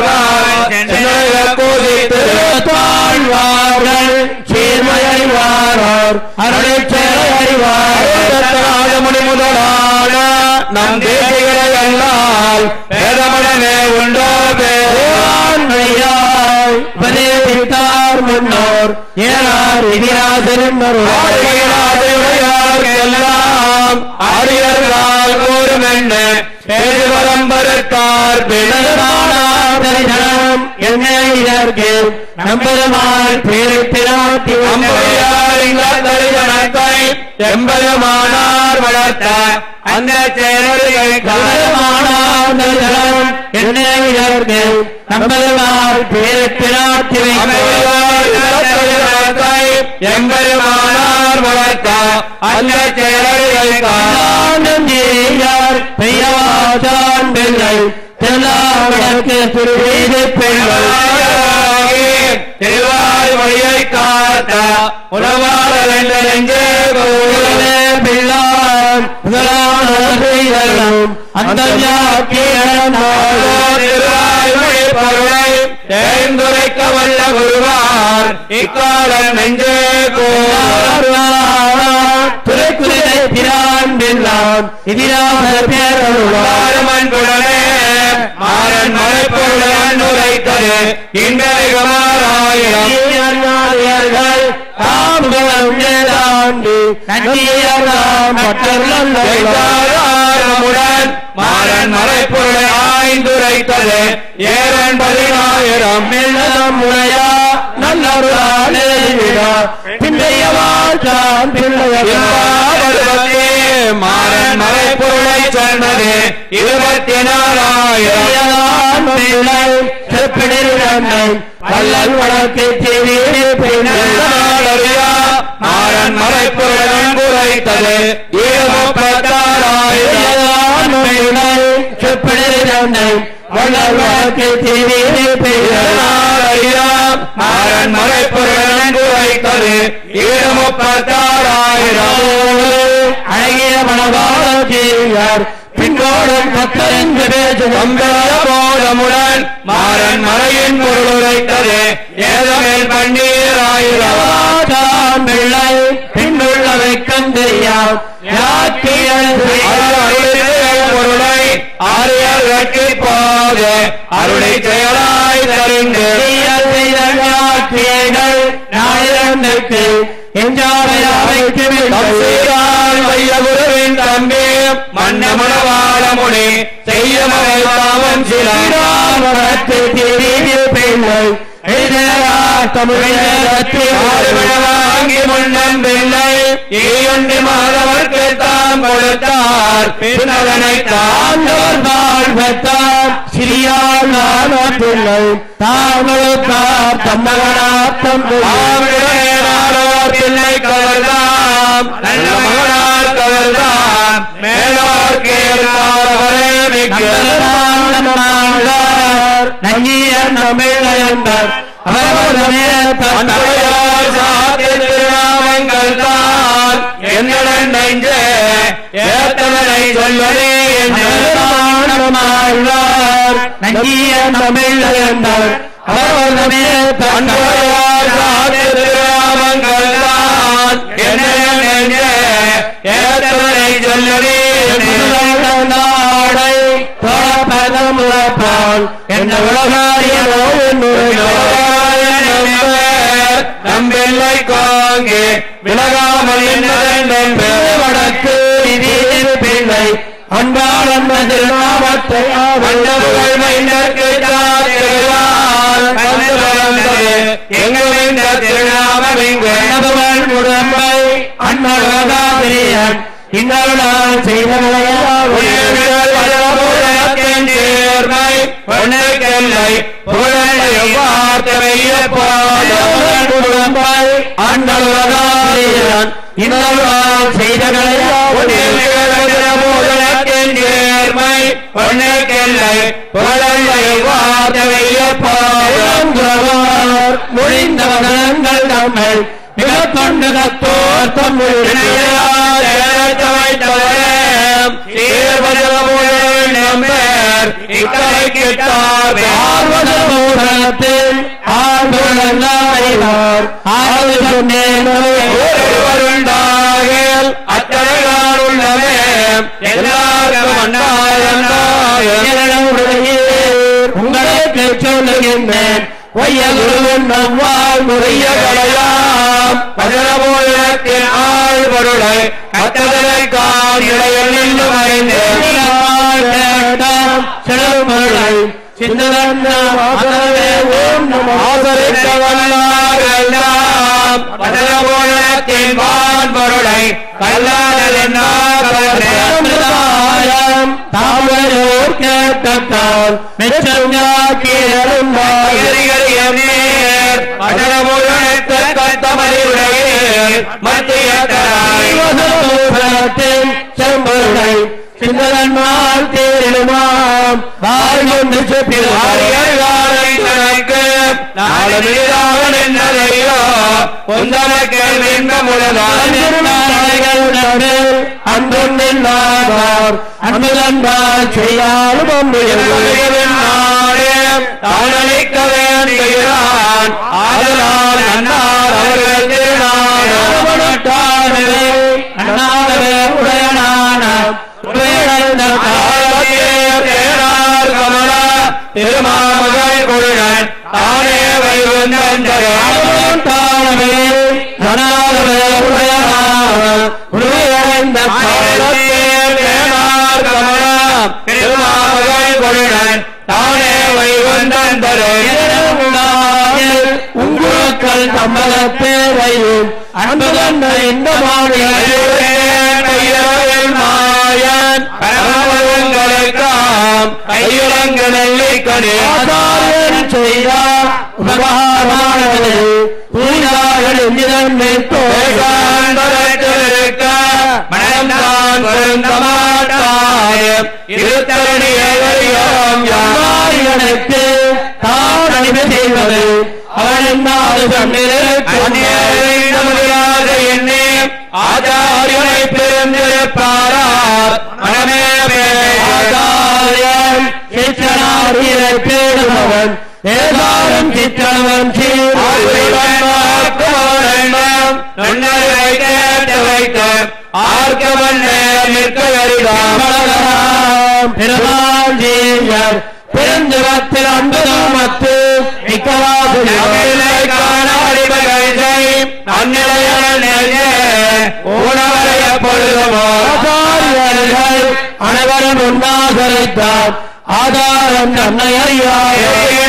தாழ்வார்கள் சீர்மையறிவாரோர் அருள் செயலறிவார் முடி முதலான நம் தேசிகளை அல்லால் வேதமடனே உண்டோ ஆண்மையாய் உபதேசித்தார் முன்னோர் ஏனார் இதிராசரும் எல்லாம் ஆரியர்களால் கூறும் என்ன பேரு வரம்பருத்தார் தரிசனம் என்னைக்கு நம்பெருமான் பேரித்திராத்தி தரிசனத்தை எம்பெருமானார் வளர்த்த அந்த செயல்களை காரணமானார் தரிசனம் என்னைக்கு நம்பெருமான் பேரித்திராத்தி எம்பெருமானார் வளர்த்த அந்த செயல்களை ஆனந்தியார் பெய்யாச்சான் பிள்ளை தெல்லாவடக்கு திருவீதி பெண்கள் திருவாய் மொழியை காத்த உறவாளர் என்ற நெஞ்சே உலகமே பிள்ளான் முதலானதும் அந்த திருவாய்மொழி பொருளை தேர்ந்துரைக்க வல்ல குருவார் இக்காலம் நெஞ்சே துறைக்குறை பிரான் பிள்ளான் இதிராக பேரருளார் மாறமன் குடலே மாறன் மலைப்பொருளான் உரைத்தது இன்றையமாராயிரம் ஞானியர்கள் தாமுகம் ஏதாண்டு நன்றியெல்லாம் பட்டர்கள் எட்டாயிரமுடன் மாறன் மறைப்பொருளை ஆய்ந்துரைத்தது ஏழன் பதினாயிரம் மெல்லம் முறையா நல்லொருளாலே விடா பிந்தைய வாழ்ச்சான் பருவத்தே மாறன் மறைப்பொருளை சொன்னது இருபத்தி நாலாயிரம் பிள்ளை செப்பிடிரண்டை வல்லல் வழக்கு செய்தி நாடறியா மாறன் மறைப்பொருளன் குறைத்தது இருபத்தாறாயிரம் செப்பிடிரண்டை வல்லல் வழக்கு செய்தி நாடறியா மாறன் மறைப்பொருளன் குறைத்தது இருபத்தாறாயிரம் அழகிய மனவாளர் பின்னோடும் பத்தறிந்து பேசும் அம்பெரிய போதமுடன் மாறன் மறையின் பொருள் உரைத்தது ஏதமேல் பன்னீராயிரம் ஆசான் பிள்ளை பின்னுள்ளவை கந்திரியாம் பொருளை ஆரியர்களுக்கு போது அருளை செயலாய் தருங்க நாயிரண்டுக்கு தம்சீரால் வைய குருவின் தம்பி மன்னமணவாள முனி செய்ய மகள் பாவம் சில வாங்கி முன்னம் பிள்ளை ஈயொண்டி மாதவர்க்கு தாம் கொடுத்தார் பின்னதனை தான் பிள்ளை தாங்களுக்கார் தம்மகனாத்தம் ஆவிடேனாரோர் பிள்ளை கவர்தாம் நல்ல மகனார் கவர்தாம் மேலோர் கேட்டாரவரே மிக்க நங்கிய தமிழர் அன்பையார் சாத்திய திருநாமங்கள் தான் என்னுடன் நெஞ்சே ஏத்தவனை சொல்வதே என்று நங்கிய தமிழர் அன்பையார் சாத்திய திருநாமங்கள் தான் என்னுடன் நெஞ்சே ஏத்தவனை சொல்வதே என்று நாடை தோழப்ப நாள் என்ன உலகாரியனோ நம்பில்லை காங்கே விலகாமல் என்னதென்று வடக்கு நிதியின் பிள்ளை அன்பால் அன்பது நாமத்தை மன்னர்கள் மைந்தற்கு தாத்திருவார் கண்டு வளர்ந்தது எங்கள் இந்த திருநாமம் இங்கு அன்னபவன் உடம்பை அன்னவகாதிரியன் இன்னொருளால் செய்த உயிர்கள் வளமுதலத்தின் சேர்மை பொன்னைக்கெல்லை புகழை வார்த்தைய போதும் உடம்பை அன்னவகாதிரியன் இன்னொருளால் செய்த முதலத்தின் சேர்மை பொன்னைக்கெல்லை புகழை வார்த்தைய போதும் முடிந்த மதங்கள் நம்மை மிக கொண்டு கத்தோர் தம்முடைய ஆர்வதமூலத்தில் ஆர்வலல்லாமையார் ஆறு சொன்னேனோ உங்களுக்கு சொல்லுகின்றேன் வையகுருவன் நவ்வாழ் முறைய கலையாம் பஜனபோலத்தின் ஆள் பொருளை கத்ததனை கால் இடையில் நின்று மறைந்து ஆதரித்தவல்லாரெல்லாம் பஜனபோலத்தின் வான் பொருளை கல்லாததென்ன தாமரோர் கேட்டால் மெச்சங்காக்கியலும் செம்பருடை சிந்தனால் தேருமாம் வாழ்வொன்று அன்புள்ளார் அன்புதன்பால் செய்யாலும் ஒன்று தானளிக்க வேண்டுகிறான் ஆதலால் அன்னார் அவர்கள் திருநாடு அண்ணாவே உடையனான உடையடைந்த தேனார் கமலா திருமாமகள் குழுடன் தானே வைகுந்தரே தானவே தனாகவே உடையனான உடையடைந்த தேனார் கமலா திருமாமகள் குழுடன் தானே வைகுந்தரே உங்களுக்கள் தம்மகப்பேரையும் அன்புதந்த இந்த கையில் மாயன் பரமங்களுக்காம் கையுலங்களை கணே ஆதாரம் செய்த உபகாரமானது பூஜாகள் இதன்மை பேசாண்டரத்திருக்க மனம்தான் வருந்த மாட்டாயம் இருத்தரணியோம் யாருக்கு தான் அணிவு செய்வது அவன் நாடு முடியாத எண்ணே ஆச்சாரியனை பிறந்திருப்பாரார் மனமே ஆதாரம் சித்தனாரியரை பேடுபவன் ஏதாரும் சித்தனவன் பெருமாள் ஜீயர் பெருந்துவத்தில் அன்புதாமத்து மிக்கவாது ஆச்சாரியர்கள் அனைவரும் உண்ணாசரித்தார் ஆதாரம் தன்னை அறியாய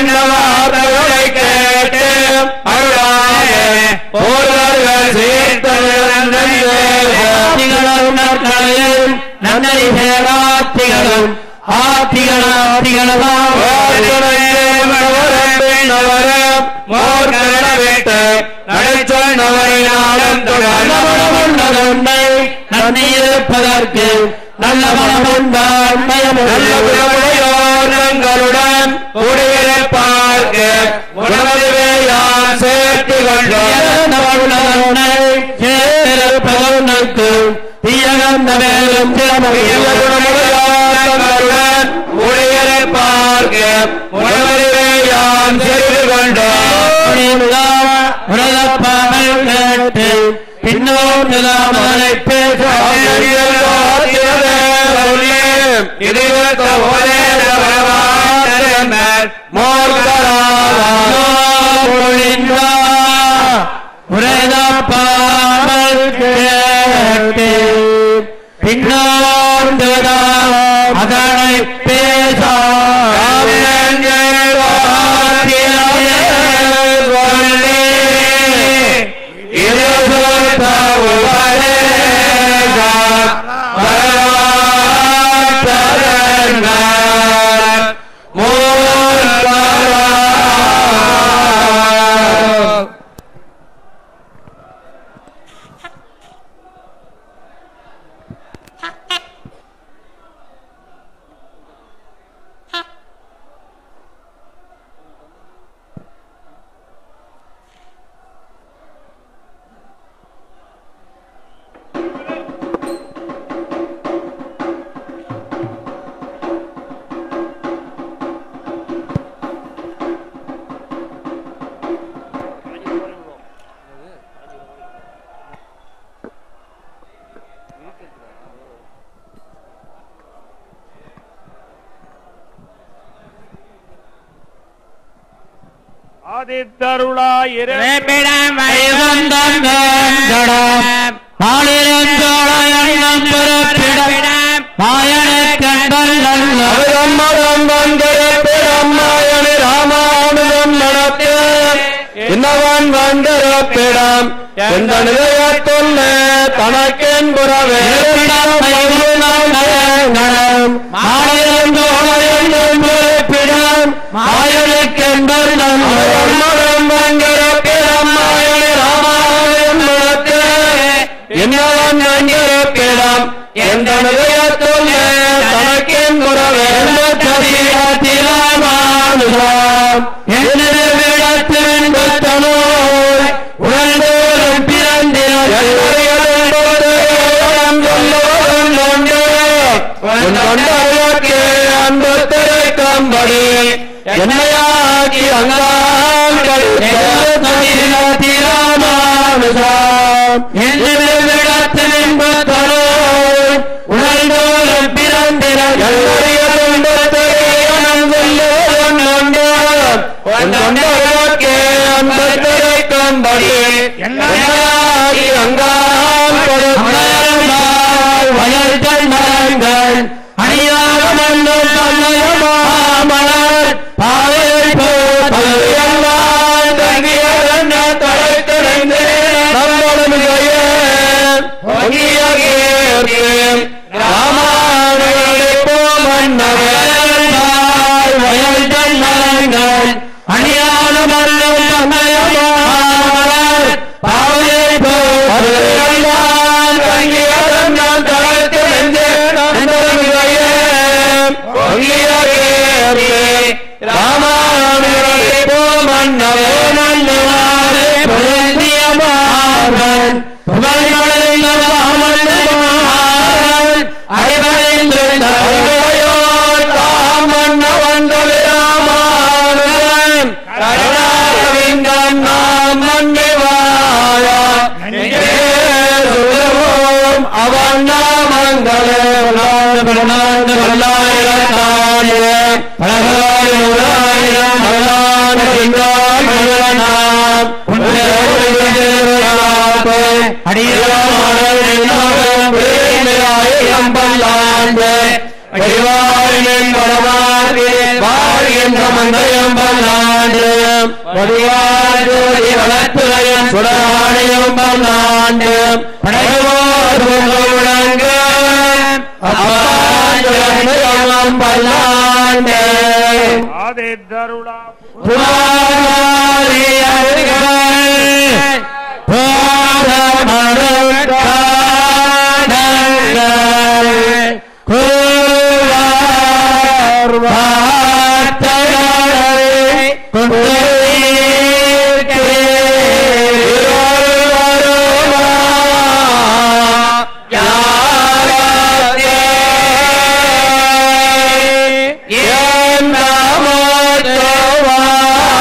கேட்டு அருளாய ஒருவர்கள் சேர்த்தவர்கள் ஆத்திகளும் நன்னை சேராத்திகளும் ஆத்திகளாத்திகளாம் நல்லவனை நன்னை இருப்பதற்கு நல்ல மனமுண்டான் நல்லுடன் குடியிருப்பார்க்க உணவுவே யான் சேர்த்து கொண்டோம் சேர்ப்பதற்கு தீயகந்த மேலும் குணமுடையார்களுடன் குடியிருப்பார்க்க உணவுவே யான் சேர்த்து கொண்டோம் உலகப்பாமல் கேட்டு பின்னோர் நிலாமலை பேச இது கேட்டு பின்னோண்டுதான் அதனை பேச ஆதித்தருளாய் இறை இறைப்பிடம் வைகுந்தம் வேங்கடம் மாலிரஞ்சோழ எண்ணம் பிறப்பிடம் மாயனக்கண்டல் நல்ல அமிரம்மதம் வந்திருப்பிடம் மாயனி ராமானுஜம் நடத்து இன்னவன் வந்திருப்பிடம் எந்த நிலையத்துள்ள தனக்கென் புறவே அமிரம்மதம் வந்திருப்பிடம் மாயனி ராமானுஜம் நடத்து இன்னவன் வந்திருப்பிடம் எந்த நிலையத்துள்ள தனக்கென் புறவே என்னையாக்கி அங்கான் என்னையாக்கி அங்கான் வயல்கள் மரங்கள் அணியாக மண்ணும் தன்னையமாமலர் பாவையை வயல்கள் மரங்கள் அணியாக மண்ணும் தன்னையமாமலர் பாவையை அவன் சுடராணியும் பல்லாண்டு படைவோடு அப்பாஞ்சலம் பல்லாண்டு ஆதித்தருளா புராணி அருகல் போதமருக்காடங்கள் கூவார் வார்த்தைகளை கொண்டு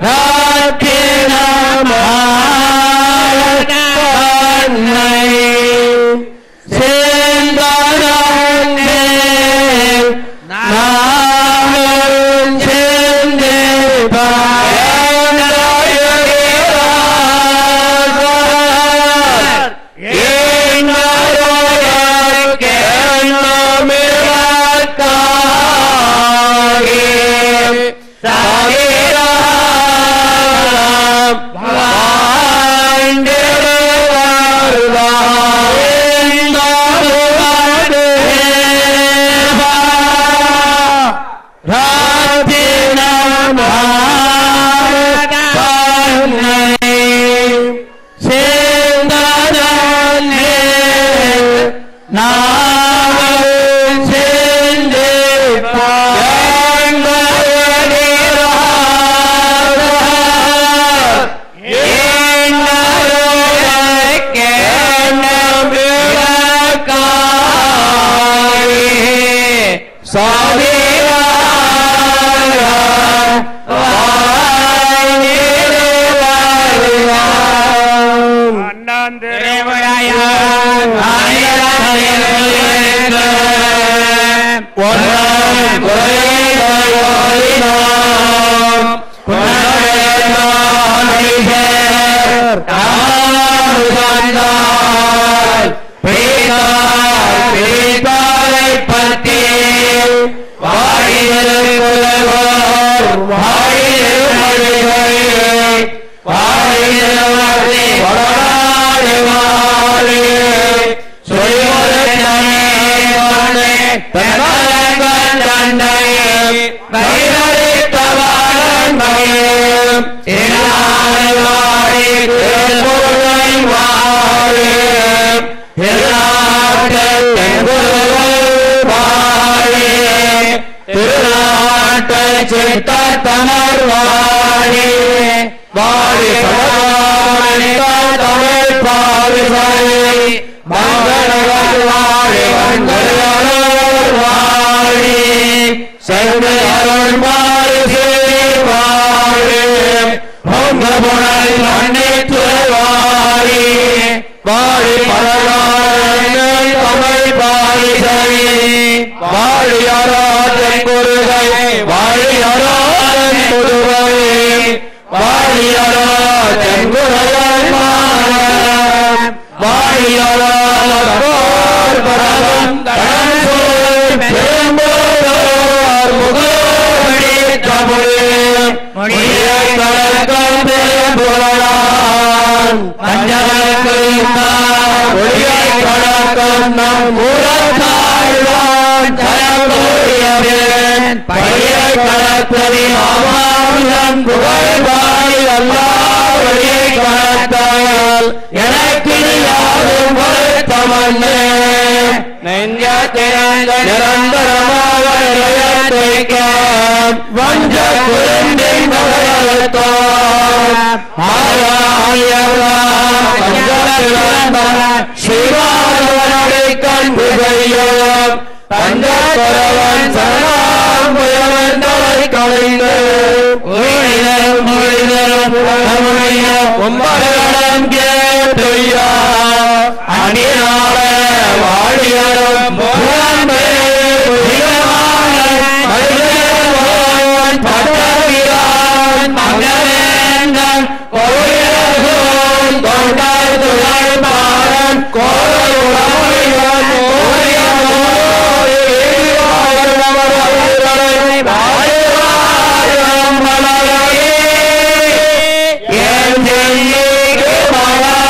ராத்திரமாய் சேர்ந்தாரே நாமும் சேர்ந்து பயணம் சேர்ந்தானே நாமும் சேர்ந்து அண்ணாந்து சித்தமர் வாழி வாழி தமிழ் பாவிசை மங்களவர் வாழி மங்களவர் வாழி செல்வி அருள் மாறு வாழி பொங்க புனல் மன்னித்து வாழி வாழி பரவாய் தமிழ் பாவிசை வாழியராஜன் குருகை வாழியராஜன் குருவை வாழியராஜன் குருகை வாழியராஜோர் பரவம் தனசோர் பெரும்போர் முகோடி தமிழ் மொழிய கலக்கம் புகழான் பஞ்சவனுக்கு ஒளியை கலக்கம் நம் உரத்தாழ்வான் தரக்கூடியவன் பழைய கலத்ததி ஆமாம் புகழ்வாய் அல்லா ஒளியை கலத்தால் எனக்கு யாரும் வருத்தமன்னே நெஞ்சத்திறந்த நிரந்தரமாக நிலையத்தைக்க வஞ்ச குருந்தின் மகளத்தோம் சிவானவனை கண்டு செய்யும் பஞ்சபரவன் சரணாம் புயவந்தரை கலைந்து உயிரிலும் மொழிதரும் நம்முடைய ஒன்பதடம் கேட்டுயா அணியாள வாழியரும் புலம்பே புதியமான மனிதன் பட்டவிரான் மகவேந்தன் கோயிலகோன் கொண்டாய் துணை பாரன் கோயிலுடன் கோயிலுடன்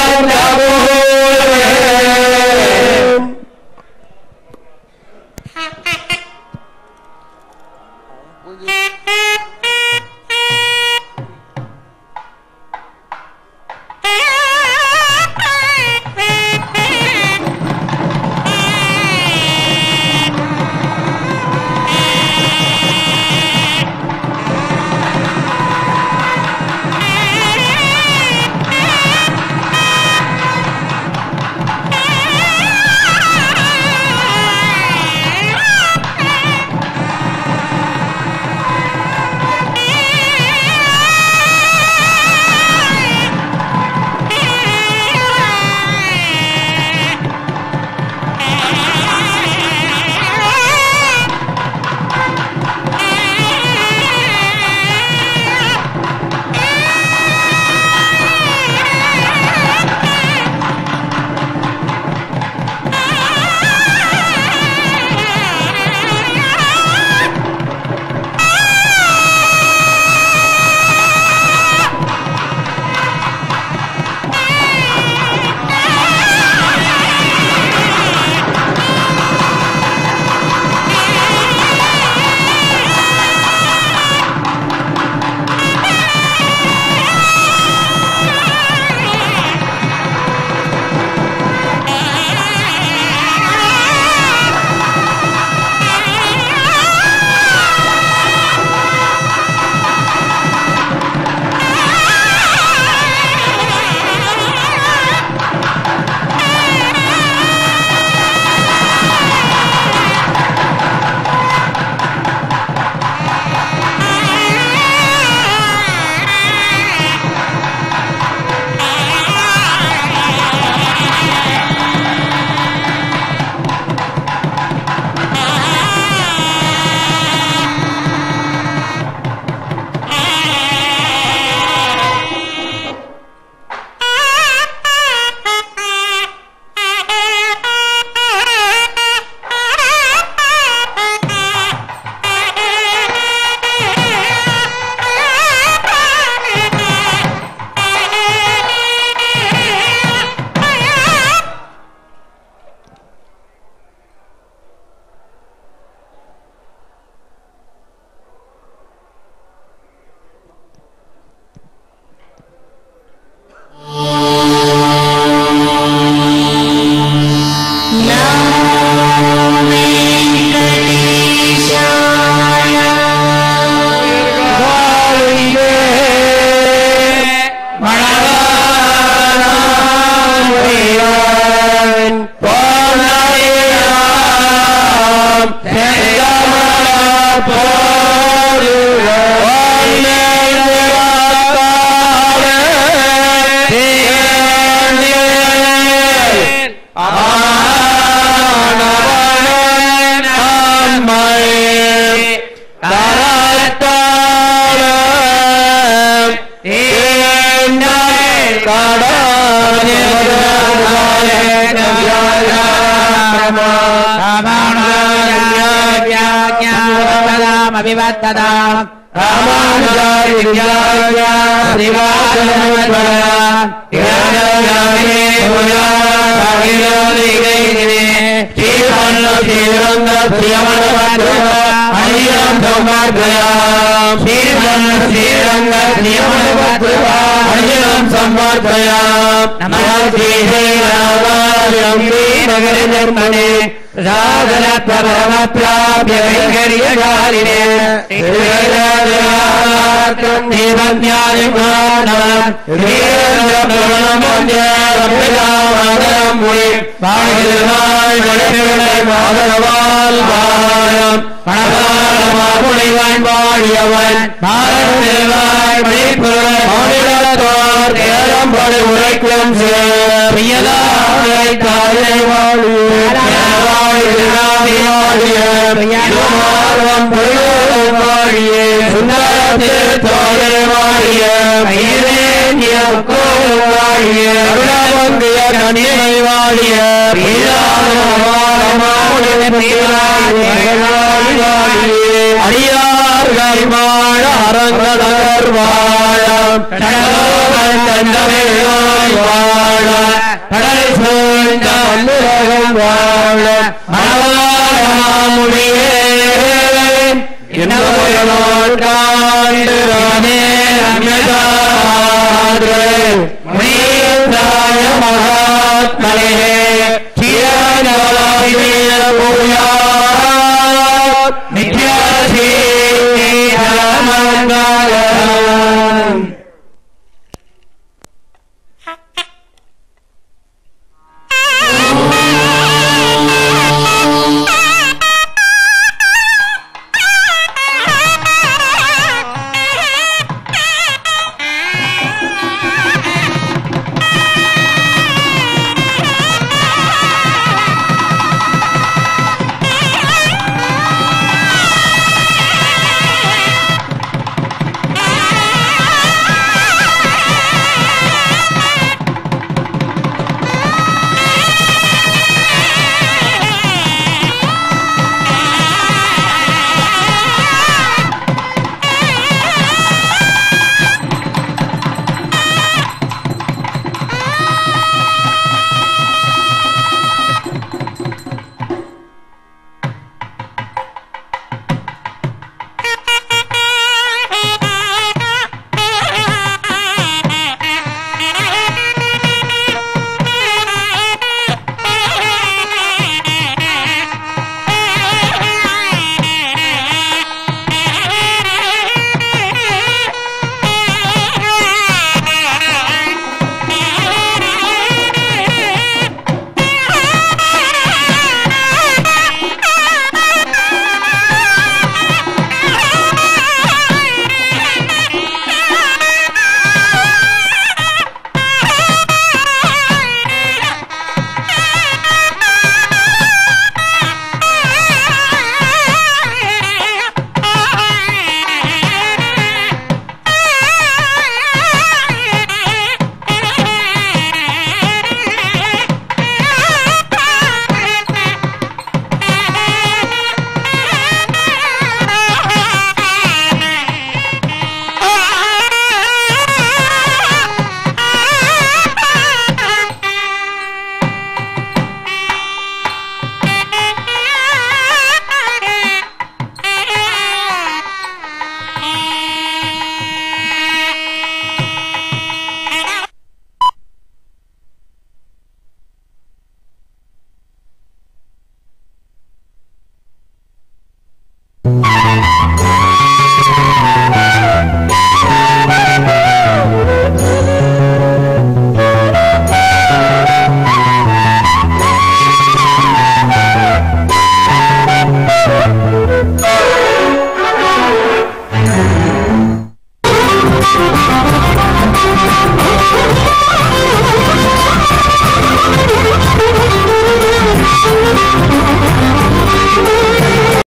உரைக்கும் அடியார்கள் வாழ அரங்கனர் வாழ தந்தமே வாழ கடலை சூழ்ந்த மண்ணுலகம் வாழ மனவாழமுடியே என்னோடு காண்டு ராமே ரமேதாத்ரே